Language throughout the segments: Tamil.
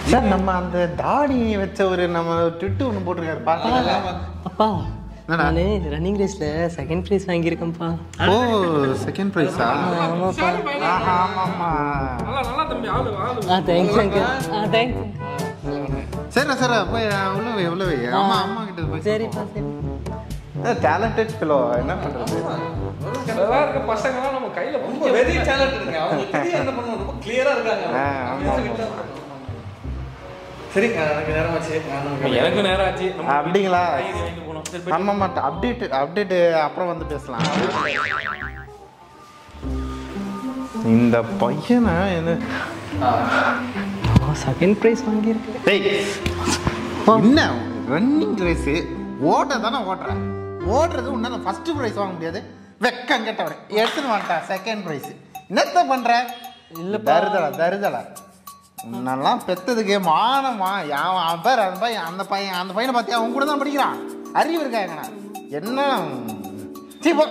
சார் நம்ம அந்த தாடி வச்ச ஒரு நம்ம ட்விட்டு ஒன்று போட்டிருக்காரு பார்த்தீங்களா அப்பா என்னடா? நானு ரன்னிங் ரேஸ்ல செகண்ட் ப்ரைஸ் வாங்கியிருக்கேன்ப்பா ஓ செகண்ட் ப்ரைஸா ஆமாப்பா ஆஹா ஆமாம்மா நல்லா நல்லா தம்பி ஆளு ஆளு ஆ தேங்க்ஸ் அங்கிள் ஆ தேங்க்ஸ் சரி சரி போய் உள்ள வை உள்ள வை அம்மா அம்மா கிட்ட போய் சரிப்பா சரி டேலண்டட் ஃபிலோ என்ன பண்றது நல்லா இருக்க பசங்கலாம் நம்ம கையில ரொம்ப வெரி டேலண்டட்ங்க அவங்க தெரியும் என்ன பண்ணணும் ரொம்ப கிளியரா இருக்காங்க ஆ, ஆமா. சரி எனக்கு நேரமாச்சு நானும் எனக்கு நேரம் ஆச்சு நம்ம அப்படிங்களா வீட்டுக்கு வாங்கிட்டு போகணும் சரி போய் ஆமா ஆமா அப்டேட் அப்டேட் அப்புறம் வந்து பேசலாம் இந்த பையனை என்ன செகண்ட் ப்ரைஸ் வாங்கியிருக்கேன் டேய் என்ன ரன்னிங் ரேஸ் ஓட்ட தானே ஓட்டுற ஓடுறது உன்னால ஃபர்ஸ்ட் ப்ரைஸ் வாங்க முடியாது வெக்கம் கெட்டவரை எடுத்துன்னு வந்துட்டா செகண்ட் ப்ரைஸ் என்னத்த பண்ற இல்ல தருதலா தருதலா உன்னெல்லாம் பெத்ததுக்கு மானமா யாவன் அவன் பேர் அந்த பையன் அந்த பையன் அந்த பையனை பார்த்தியா அவன் கூட தான் படிக்கிறான் அறிவு இருக்கா எங்கண்ணா என்ன சீ போ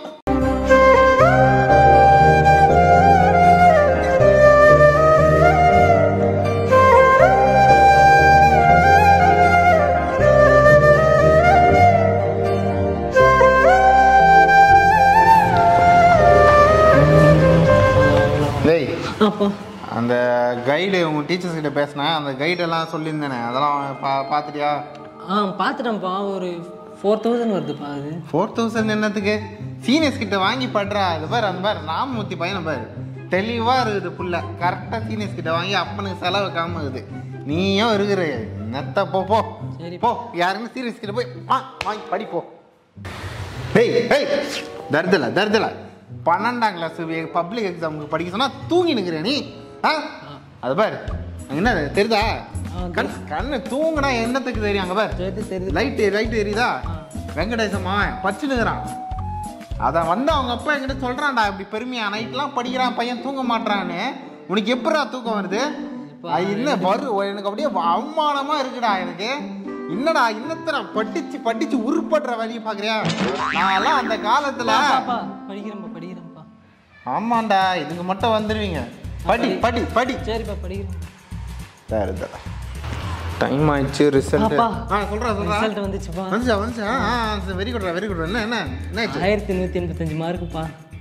டேய் அப்பா அந்த கைடு உங்க டீச்சர்ஸ் கிட்ட பேசினேன் அந்த கைடெல்லாம் சொல்லியிருந்தேனே அதெல்லாம் பா பார்த்துட்டியா ஆ பார்த்துட்டேன்ப்பா ஒரு ஃபோர் தௌசண்ட் வருதுப்பா அது ஃபோர் தௌசண்ட் என்னத்துக்கு சீனியர்ஸ் கிட்ட வாங்கி படுறா இது பாரு அந்த பாரு ராமமூர்த்தி பையனை பாரு தெளிவாக இருக்குது புள்ள கரெக்டாக சீனியர்ஸ் கிட்ட வாங்கி அப்பனுக்கு செலவு காம இருக்குது நீயும் இருக்கிற நெத்த போ போ சரி. போ யாருன்னு சீனியர்ஸ் கிட்ட போய் வா வாங்கி படி போ டேய் டேய் தருதல தருதல பன்னெண்டாம் கிளாஸ் பப்ளிக் எக்ஸாமுக்கு படிக்க சொன்னா தூங்கி நிற்கிற நீ ஆ அது பாரு என்ன தெரியுதா கண் கண்ணு தூங்குனா என்னத்துக்கு தெரியும் அங்க பாரு தெரியுது தெரியுது லைட் லைட் எரியுதா வெங்கடேசன் மாவன் பச்சுனுக்குறான் அதான் வந்து அவங்க அப்பா என்கிட்ட சொல்றான்டா இப்படி பெருமையா நைட்லாம் படிக்கிறான் பையன் தூங்க மாட்றான்னு உனக்கு எப்படா தூக்கம் வருது அது என்ன வரு எனக்கு அப்படியே அவமானமா இருக்குடா எனக்கு என்னடா இன்னத்தன படிச்சு படிச்சு உருப்படுற வழியை பாக்குறியா நான்லாம் அந்த காலத்துல அப்பா படிக்கிறேன்ப்பா படிக்கிறேன்ப்பா ஆமாண்டா இதுக்கு மட்டும் வந்துருவீங்க படி படி படி சரிப்பா படிக்கிறேன் சரி டைம் ஆயிடுச்சு ரிசல்ட் அப்பா. ஆ சொல்றா சொல்றா ரிசல்ட் வந்துச்சுப்பா வந்துச்சா வந்துச்சா ஆ வெரி குட்ரா வெரி குட் என்ன என்ன என்ன ஆச்சு ஆயிரத்தி நூற்றி எண்பத்தஞ்சு மார்க்குப்பா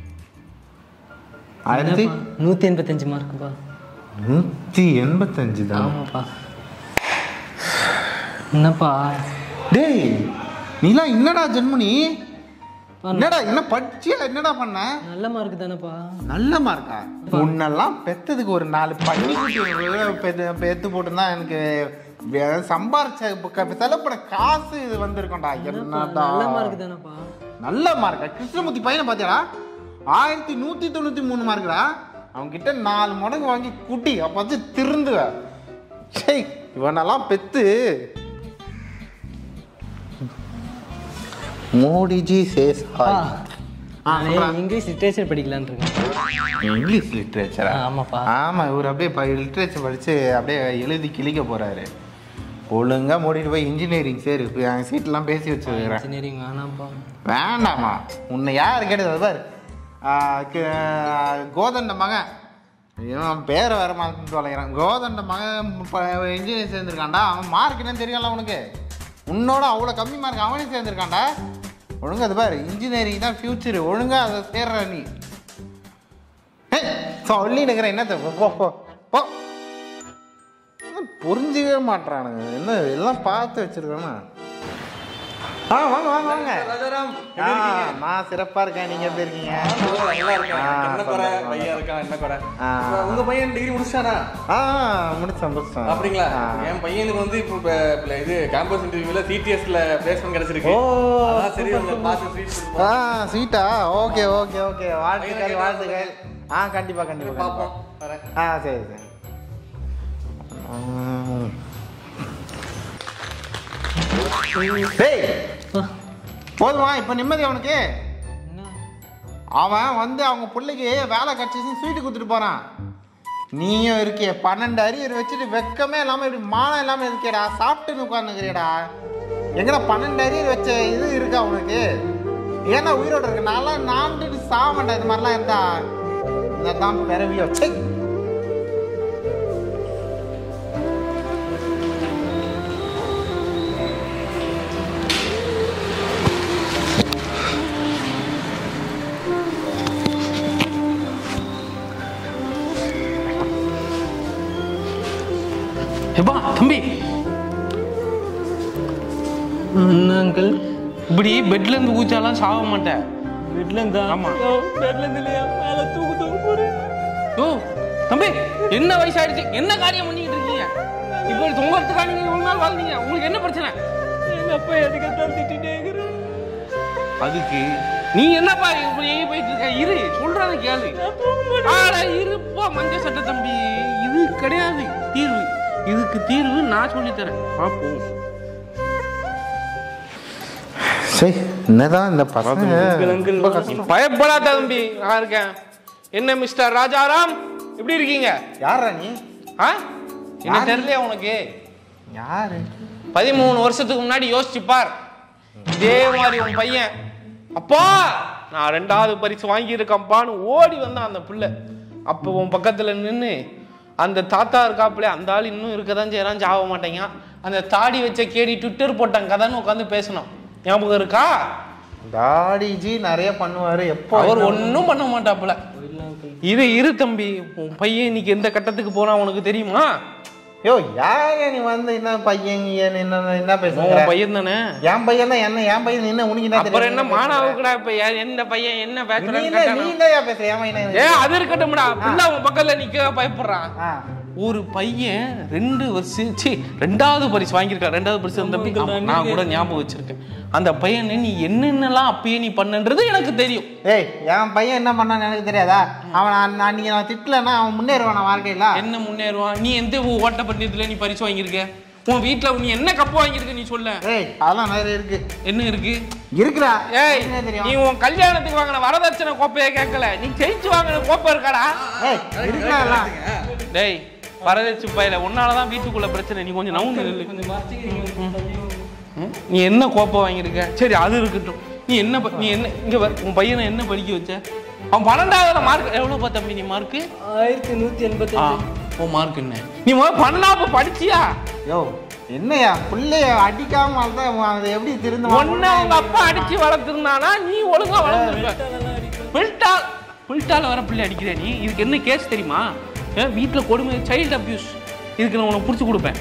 ஆயிரத்தி நூற்றி எண்பத்தஞ்சு மார்க்குப்பா நூத்தி எண்பத்தஞ்சு தான் ஆமாப்பா என்னப்பா டேய் நீலாம் என்னடா ஜென்மனி என்னடா என்ன படிச்சியா என்னடா பண்ண நல்ல மார்க் தானேப்பா நல்ல மார்க்கா உன்னெல்லாம் பெத்ததுக்கு ஒரு நாலு பண்ணி பெத்து போட்டுருந்தா எனக்கு வே- சம்பாரிச்ச க- செலப்பட காசு இது வந்திருக்கும்டா என்னடா நல்ல மார்க் தானேப்பா நல்ல மார்க்கா கிருஷ்ணமூர்த்தி பையனை பாத்தியாடா ஆயிரத்தி நூத்தி தொண்ணூத்தி மூணு மார்க்குடா அவன் கிட்ட நாலு மடங்கு வாங்கி குட்டி அப்போச்சு திருந்துவ சே இவனெல்லாம் பெத்து மோடிஜி சேஸ் ஹாய் ஆ, நானே சொல்றா. இங்கிலீஷ் லிட்ரேச்சர் படிக்கலான்னு இருக்கேன் இங்கிலீஷ் லிட்ரேச்சரா ஆ, ஆமாப்பா. ஆமா இவர் அப்படியே லிட்ரேச்சர் படிச்சு அப்படியே எழுதி கிழிக்க போறாரு ஒழுங்கா மூடிட்டு போய் இன்ஜினியரிங் சரி என் சீட்லாம் பேசி வச்சிருக்கிறேன் இன்ஜினியரிங் வேணாம்ப்பா வேண்டாமா உன்னை யார் கேட்டது பாரு ஆ, க- கோதண்ட மகன் இவன் பேரை வேற மாற்றிட்டு வளைகிறான் கோதண்ட மகன் இன்ஜினியர் சேர்ந்துருக்கான்டா அவன் மார்க் என்னன்னு தெரியல உனக்கு உன்னோட அவ்வளோ கம்மி மார்க் அவனே சேர்ந்துருக்கான்டா ஒழுங்கா அது பாரு இன்ஜினியரிங் தான் ஃபியூச்சர் ஒழுங்கா அதை சேர்ற நீ ஏய், சொல்லி நிற்கிறேன் என்னத்த போ போ போ புரிஞ்சுக்கவே மாட்றானுங்க என்ன எல்லாம் பார்த்து வச்சிருக்கேன்னா ஆ வாங்க வாங்க வாங்க ராஜாராம் ஆ, நான் சிறப்பா இருக்கேன் நீங்க எப்படி இருக்கீங்க நல்லா இருக்கேன் ஆ, என்ன குறை பரவாயில்ல. பையன் இருக்கான் என்ன குறை ஆ. இப்ப உங்க பையன் டிகிரி முடிச்சானா ஆ முடிச்சேன் முடிச்சேன் அப்படிங்களா ஆ. என் பையனுக்கு வந்து இப்போ இப்ப- இப்ப இது கேம்பஸ் இன்டர்வியூல சிடிஎஸ்ல பிளேஸ்மெண்ட் கிடைச்சிருக்கு ஓ, அதான் சரி உங்களை பார்த்து ட்ரீட் ஆ ஸ்வீட்டா ஓகே ஓகே ஓகே வாழ்த்துக்கள் வாழ்த்துக்கள் ஆ கண்டிப்பா கண்டிப்பா பார்ப்போம் கண்டிப்பா. வரேன் ஆ சரி சரி ம். டேய் போதுமா இப்ப நிம்மதி அவனுக்கு என்ன அவன் வந்து அவங்க பிள்ளைக்கு வேலை கட்சிச்சு ஸ்வீட்டு கொடுத்துட்டு போறான் நீயும் இருக்கிய பன்னெண்டு அரியர் வச்சுட்டு வெக்கமே இல்லாம இப்படி மானம் இல்லாம இருக்கேடா சாப்பிட்டுன்னு உட்காந்துக்கிறியடா எங்கடா பன்னெண்டு அரியர் வச்ச இது இருக்கா உனக்கு ஏன்னா உயிரோட இருக்கு நான்லாம் நான்ட்டு சாவண்டா இது மாதிரிலாம் இருந்தா இதான் பிறவியோ சை அங்கிள் இப்படி பெட்ல இருந்து ஊச்சாலாம் சாக மாட்டேன் பெட்ல இருந்தா ஆமா. பெட்ல இருந்து இல்லையா மேல தூக்கு தூக்கு போறேன் ஓ தம்பி என்ன வயசாயிடுச்சு என்ன காரியம் பண்ணிக்கிட்டு இருக்கீங்க இப்படி தொங்கறதுக்கா நீங்க இவ்வளவு நாள் வாழ்ந்தீங்க உங்களுக்கு என்ன பிரச்சனை எங்க அப்பா எதுக்கு தான் திட்டிட்டே இருக்கிறேன் அதுக்கு நீ என்னப்பா இப்படி எங்க போயிட்டு இருக்க இரு சொல்றத கேளு ஆட இருப்பா மஞ்சள் சட்டை தம்பி இது கிடையாது தீர்வு இதுக்கு தீர்வு நான் சொல்லித் தரேன் பாப்போம் சரி என்னதான் இந்த பசங்க அங்கிள் ரொம்ப கஷ்டம். பயப்படாத தம்பி நான் இருக்கேன் என்ன மிஸ்டர் ராஜாராம் எப்படி இருக்கீங்க யாரா நீ ஆ என்ன தெரியலையா உனக்கு யாரு பதிமூணு வருஷத்துக்கு முன்னாடி யோசிச்சு பார் இதே மாதிரி உன் பையன் அப்பா நான் ரெண்டாவது பரிசு வாங்கியிருக்கேன்ப்பான்னு ஓடி வந்தான் அந்த பிள்ளை அப்போ உன் பக்கத்துல நின்று அந்த தாத்தா இருக்காப்புல அந்த ஆள் இன்னும் இருக்கதான் செய்யறான் சாவ மாட்டேங்க அந்த தாடி வச்ச கேடி ட்விட்டர் போட்டாங்க கதைன்னு உட்காந்து பேசணும் ஞாபகம் இருக்கா தாடிஜி நிறைய பண்ணுவாரு எப்போ அவர் ஒன்றும் பண்ண மாட்டாப்புல இது இரு தம்பி உன் பையன் இன்னைக்கு எந்த கட்டத்துக்கு போனா உனக்கு தெரியுமா யோ யாங்க நீ வந்து என்ன பையன் என்ன என்ன என்ன பேசுற உன் பையன் தானே என் பையன் தான் என்ன என் பையன் என்ன உனக்கு என்ன அப்புறம் என்ன தெரியும் மானாவுக்குடா இப்ப யா- எந்த பையன் என்ன நீ பேசுறான்னு என்ன நீ கேட்டானா? என்னயா பேசுற என் பையனை ஏ அது இருக்கட்டும்டா பிள்ளை உன் பக்கத்துல நிக்க பயப்படுறான் ஆ. ஒரு பையன் ரெண்டு வருஷம் சி ரெண்டாவது பரிசு வாங்கியிருக்கான் ரெண்டாவது பரிசு அந்த பை- ஆமா, நான் கூட ஞாபகம் வச்சிருக்கேன் அந்த பையனை நீ என்னென்னலாம் அப்பயே நீ பண்ணன்றது எனக்கு தெரியும் ஏய் என் பையன் என்ன பண்ணான்னு எனக்கு தெரியாதா அவன் அன்ன- அன்னைக்கு நான் திட்டலன்னா அவன் முன்னேறுவான் வாழ்க்கையில என்ன முன்னேறுவான் நீ எந்த ஓட்ட பந்தயத்துல நீ பரிசு வாங்கியிருக்க உன் வீட்ல நீ என்ன கப்பு வாங்கியிருக்க நீ சொல்ல ஏய் அதெல்லாம் நிறைய இருக்கு என்ன இருக்கு இருக்குடா ஏய் என்ன தெரியும் நீ உன் கல்யாணத்துக்கு வாங்கின வரதட்சணை கோப்பையை கேட்கல நீ ஜெயிச்சு வாங்கின கோப்பை இருக்காடா ஏய் இருக்குடா எல்லாம் டேய் வரதட்சி பையில உன்னாலதான் வீட்டுக்குள்ள பிரச்சனை நீ கொஞ்சம் நவுந்து நில்லு கொஞ்சம் மறைச்சிக்கிறீங்க ம்? நீ என்ன கோப்பை வாங்கியிருக்க சரி அது இருக்கட்டும் நீ என்ன ப- நீ என்ன இங்க வர உன் பையனை என்ன படிக்க வச்ச அவன் பன்னெண்டாவது மார்க் எவ்வளவு தம்பி நீ மார்க்கு ஆயிரத்தி நூத்தி எண்பத்தி ஆ உன் மார்க் என்ன நீ முதல்ல பன்னெண்டாவது படிச்சியா யோ என்னையா பிள்ளைய அடிக்காம வளர்த்தா அவன் அதை எப்படி திருந்து ஒன்னு அவங்க அப்பா அடிச்சு வளர்த்துருந்தானா நீ ஒழுங்கா வளர்ந்துருக்க பில்டால் பில்டால வர பிள்ளை அடிக்கிற நீ இதுக்கு என்ன கேஸ் தெரியுமா வீட்டில் கொடுமை சைல்டு அபியூஸ் இதுக்கு நான் உனக்கு பிடிச்சி கொடுப்பேன்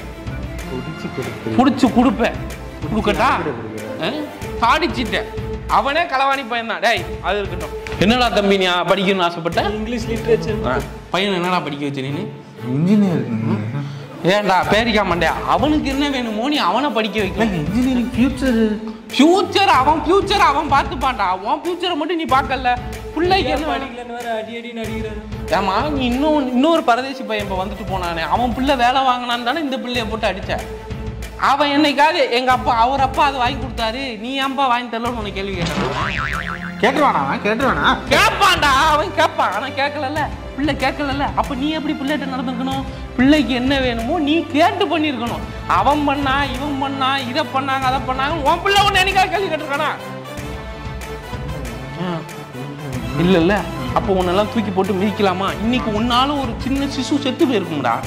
பிடிச்சி கொடுப்பேன் கொடுக்கட்டா ஆ? சாடிச்சிட்டேன் அவனே களவாணி பையன் தான் டேய் அது இருக்கட்டும் என்னடா தம்பி நீ படிக்கணும்னு ஆசைப்பட்ட இங்கிலீஷ் லிட்ரேச்சர் ஆ, பையனை என்னடா படிக்க வச்ச நீ இன்ஜினியர் ஏன்டா பேரிக்கா மண்டையா அவனுக்கு என்ன வேணுமோ நீ அவனை படிக்க வைக்கணும் இன்ஜினியரிங் ஃபியூச்சர் ஃபியூச்சர் அவன் ஃபியூச்சர் அவன் பார்த்துப்பான்டா உன் ஃபியூச்சரை மட்டும் நீ பார்க்கல பிள்ளைக்கு என்ன வேணும் படிக்கலன்னு வேற அடி அடி நடிக்கிறாரு ஏமா நீ இன்னும் இன்னொரு பரதேசி பையன் இப்போ வந்துட்டு போனானே அவன் பிள்ளை வேலை வாங்கினான்னு தானே இந்த பிள்ளைய போட்டு அடிச்ச அவன் என்னைக்காவது எங்க அப்பா அவர் அப்பா அதை வாங்கி கொடுத்தாரு நீ ஏன்பா வாங்கி தரலன்னு உனக்கு கேள்வி கேட்டான் கேட்டுருவானா அவன் கேட்டுருவானா கேட்பான்டா அவன் கேட்பான் ஆனா கேட்கலல்ல பிள்ளை கேட்கலல்ல அப்ப நீ எப்படி பிள்ளைகிட்ட நடந்துக்கணும் பிள்ளைக்கு என்ன வேணுமோ நீ கேட்டு பண்ணியிருக்கணும் அவன் பண்ணா இவன் பண்ணா இதை பண்ணாங்க அதை பண்ணாங்க உன் பிள்ளை ஒன்று என்னைக்கா கேள்வி கேட்டிருக்கானா ஆ. இல்ல இல்ல அப்போ உன்னெல்லாம் தூக்கி போட்டு மிதிக்கலாமா இன்னைக்கு உன்னால ஒரு சின்ன சிசு செத்து போயிருக்கும்டா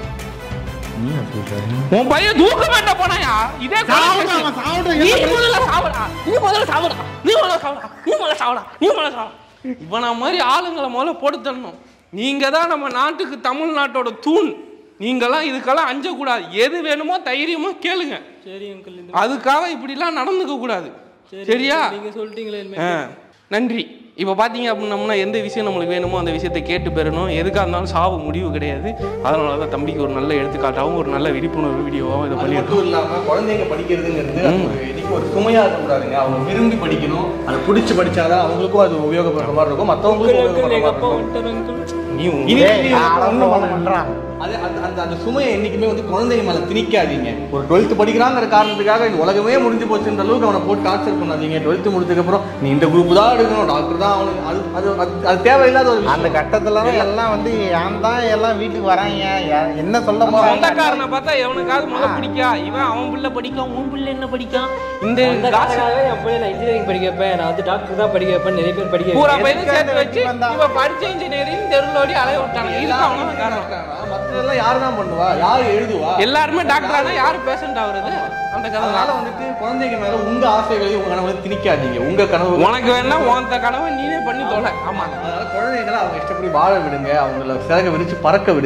உன் பையன் தூக்க மாட்டா போனாயா இதே கொலை சாவட்டும், case. அவன் சாவட்டும், நீ என்ன முதல்ல சாவடா நீ முதல்ல சாவடா நீ முதல்ல சாவடா நீ முதல்ல சாவடா நீ முதல்ல சாவடா இவன மாதிரி ஆளுங்களை முதல்ல போட்டு தரணும் நீங்க தான் நம்ம நாட்டுக்கு தமிழ்நாட்டோட தூண் நீங்கெல்லாம் இதுக்கெல்லாம் அஞ்சக்கூடாது எது வேணுமோ தைரியமா கேளுங்க சரி அங்கிள் இந்த அதுக்காக இப்படிலாம் நடந்துக்க கூடாது சரியா நீங்க சொல்லிட்டீங்களே இனிமே ஆ, நன்றி இப்போ பார்த்தீங்க அப்படின்னம்னா எந்த விஷயம் நம்மளுக்கு வேணுமோ அந்த விஷயத்தை கேட்டு பெறணும் எதுக்காக இருந்தாலும் சாவு முடிவு கிடையாது அதனால தான் தம்பிக்கு ஒரு நல்ல எடுத்துக்காட்டாகவும் ஒரு நல்ல விழிப்புணர்வு வீடியோவாகவும் இதை அது பண்ணியிருக்கோம் மட்டும் இல்லாம குழந்தைங்க படிக்கிறதுங்கிறது அது ஒரு இன்னைக்கு ஒரு சுமையா இருக்கக்கூடாதுங்க அவங்க விரும்பி படிக்கணும் அதை பிடிச்சி படிச்சாதான் அவங்களுக்கும் அது உபயோகப்படுற மாதிரி இருக்கும் மற்றவங்களுக்கும் அங்கிள் எங்க அப்பா உபயோகப்படுற மாதிரி இருக்கும் வந்துட்டாரு அங்கிள் நீ உன் இனி ஏய், வந்து நான் ஒண்ணும் பண்ண பண்றான் அது அந்த அந்த அந்த சுமையை என்னைக்குமே வந்து குழந்தைங்க மேல திணிக்காதீங்க ஒரு டுவெல்த் படிக்கிறாங்கிற காரணத்துக்காக இந்த உலகமே முடிஞ்சு போச்சுன்ற அளவுக்கு அவனை போட்டு டார்ச்சர் பண்ணாதீங்க டுவெல்த் முடிச்சதுக்கு அப்புறம் நீ இந்த குரூப் தான் எடுக்கணும் டாக்டர் தான் அவனுக்கு அது அது அது- அது தேவையில்லாத ஒரு அந்த விஷயம். கட்டத்துல தான் எல்லாம் வந்து ஏன் தான் எல்லாம் வீட்டுக்கு வராங்க யா- என்ன சொல்ல நம்ம போறாங்க சொந்தக்காரனை பார்த்தா எவனுக்காவது முத பிடிக்கா இவன் அவன் பிள்ளை படிக்கான் உன் பிள்ளை என்ன படிக்கான் இந்த அந்த காசு காசுக்காக என் பையன் நான் இன்ஜினியரிங் படிக்க வைப்பேன் நான் வந்து டாக்டர் தான் படிக்க வைப்பேன் நிறைய பேர் படிக்க பூரா வைப்பேன் பையனும் சேர்த்து வச்சு எதுக்கு அந்த இவன் படிச்ச இன்ஜினியரிங் தெருளோடி அலைய விட்டானுங்க இதுக்கு அவனும் காரணம் மற்றதெல்லாம் யார் தான் பண்ணுவா யார் எழுதுவா எல்லாருமே டாக்டர் ஆனா யாரு பேஷண்ட் ஆகுறது அந்த கதை அதனால தான். வந்துட்டு குழந்தைங்க மேல உங்க ஆசைகளையும் உங்க கனவுகளையும் திணிக்காதீங்க உங்க கனவு உனக்கு வேணா உன் கனவை நீனே பண்ணி தொலை ஆமா அதனால குழந்தைங்களை அவங்க இஷ்டப்படி வாழ விடுங்க அவங்கள சிறக விரிச்சு பறக்க விடுங்க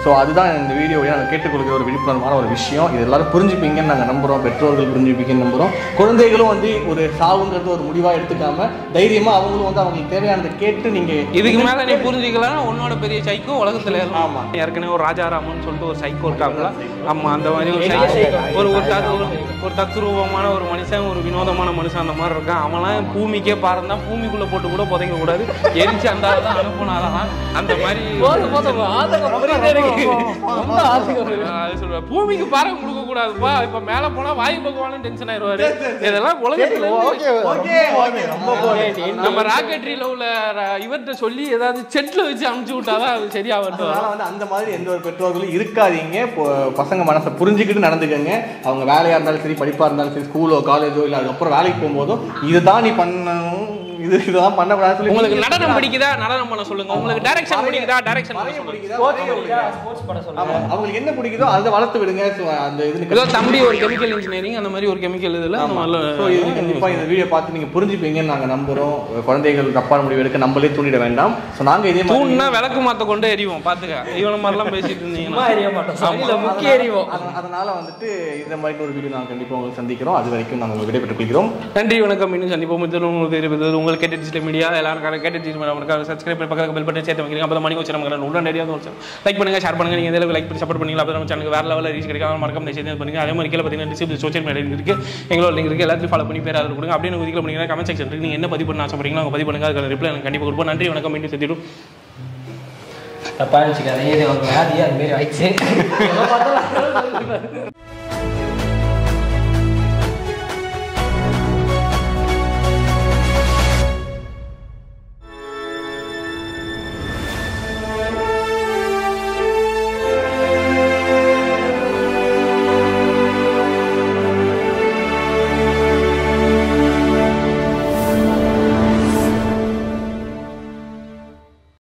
ஸோ அதுதான் இந்த வீடியோவை நாங்கள் கேட்டுக்கொள்கிற ஒரு விழிப்புணர்வான ஒரு விஷயம் இது எல்லாரும் புரிஞ்சுப்பீங்கன்னு நாங்கள் நம்புகிறோம் பெற்றோர்கள் புரிஞ்சுப்பீங்கன்னு நம்புகிறோம் குழந்தைகளும் வந்து ஒரு சாவுங்கிறது ஒரு முடிவாக எடுத்துக்காம தைரியமாக அவங்களும் வந்து அவங்களுக்கு தேவையானதை கேட்டு நீங்கள் இதுக்கு மேல நீ புரிஞ்சுக்கலாம் உன்னோட பெரிய சைக்கோ உலகத்துல ஆமா. ஆமா ஏற்கனவே ஒரு ராஜாராமன் சொல்லிட்டு ஒரு சைக்கோ இருக்காங்களா ஆமா அந்த மாதிரி ஒரு psycho. ஒரு ஒரு தத்து ஒரு ஒரு தத்துரூபமான ஒரு மனுஷன் ஒரு வினோதமான மனுஷன் அந்த மாதிரி இருக்கான் அவன்லாம் பூமிக்கே பாருந்தான் பூமிக்குள்ள போட்டு கூட புதைக்க கூடாது எரிச்சு அந்த ஆள் தான் அனுப்புனாதான் அந்த மாதிரி போதும் போதும் ஆதங்கம் புரியுது எனக்கு ரொம்ப ஆதங்கம் வருது. அது சொல்லுவேன் பூமிக்கு பாறை கொடுக்க கூடாதுப்பா இப்ப மேல போனா வாயு பகவானும் டென்ஷன் ஆயிருவாரு இதெல்லாம் உலகத்துல ஓகே ஓகே ஓகே ரொம்ப நம்ம ராக்கெட்ரியில உள்ள ர- இவர்கிட்ட சொல்லி ஏதாவது செட்ல வச்சு அமுச்சு விட்டாதான் அது சரியா வருது அதனால வந்து அந்த மாதிரி எந்த ஒரு பெற்றோர்களும் இருக்காதீங்க இப்போ பசங்க மனசை புரிஞ்சுக்கிட்டு நடந்துக்கங்க அவங்க வேலையா இருந்தாலும் சரி படிப்பா இருந்தாலும் சரி ஸ்கூலோ காலேஜோ இல்லை அதுக்கப்புறம் வேலைக்கு போகும்போதும் இதுதான் நீ பண்ணணும் இது இதுதான் பண்ணக்கூடாதுன்னு சொல்லி உங்களுக்கு நடனம் பிடிக்குதா நடனம் பண்ண சொல்லுங்க உங்களுக்கு டைரக்ஷன் பிடிக்குதா டைரக்ஷன் பண்ண வரைய சொல்லுங்க பிடிக்குதா? ஸ்போர்ட்ஸ் வரைய பிடிக்குதா? பிடிக்குதா? ஸ்போர்ட்ஸ் பண்ண ஆமா, சொல்லுங்க அவங்களுக்கு என்ன பிடிக்குதோ அதை வளர்த்து விடுங்க So, அந்த இது ஏதோ தம்பி ஒரு கெமிக்கல் இன்ஜினியரிங் அந்த மாதிரி ஒரு கெமிக்கல் இதுல ஸோ இது நல்ல கண்டிப்பா இந்த வீடியோ பார்த்து நீங்க புரிஞ்சுப்பீங்கன்னு நாங்க நம்புறோம் குழந்தைகள் தப்பான முடிவு எடுக்க நம்மளே தூண்டிட வேண்டாம் ஸோ நாங்க இதே மாதிரி தூண்னா விளக்கு மாத்த கொண்டு எரிவோம் பாத்துக்க இவன மாதிரிலாம் பேசிட்டு சும்மா இருந்தீங்கன்னா எறிய மாட்டோம் சனியில முக்கிய எறிவோம் அத- அதனால வந்துட்டு இந்த மாதிரி ஒரு வீடியோ நாங்கள் கண்டிப்பாக உங்களுக்கு சந்திக்கிறோம் அது வரைக்கும் நாங்கள் விடைபெற்றுக் கொள்கிறோம் நன்றி வணக்கம் இன்னும் சந்திப்போம் இது உங்களுக்கு தெரிவித்தது உங்களுக்கு கேட்ட டிஜிட்டல் மீடியா எல்லாரும் கேட்ட டிஜிட்டல் மீடியா சப்ஸ்கிரைப் பண்ணி பக்கத்தில் பெல் பட்டன் சேர்த்து வைக்கிறீங்க அப்போ மணி வச்சு நமக்கு உள்ள நிறைய லைக் பண்ணுங்க ஷேர் பண்ணுங்க நீங்க எந்த லைக் பண்ணி சப்போர்ட் பண்ணீங்களா அப்போ நம்ம சேனலுக்கு வேற லெவலில் ரீச் கிடைக்காம மறக்காம இந்த செய்தி பண்ணுங்க அதே மாதிரி கீழே பார்த்தீங்கன்னா டிஸ்கிரிப்ஷன் சோஷியல் மீடியா இருக்கு எங்களோட லிங்க் இருக்கு எல்லாத்தையும் ஃபாலோ பண்ணி பேர் அதில் கொடுங்க அப்படியே எனக்கு ஒதுக்கல பண்ணீங்கன்னா கமெண்ட் செக்ஷன் இருக்கு நீங்க என்ன பதிவு பண்ண ஆசைப்படுறீங்களோ அவங்க பதிவு பண்ணுங்க அதுக்கான ரிப்ளை எனக்கு கண்டிப்பாக கொடுப்போம் நன்றி வணக்கம் மீண்டும் சந்திடும் தப்பா நினச்சிக்காதீங்க இது ஒரு வியாதி அது மாரி ஆயிடுச்சு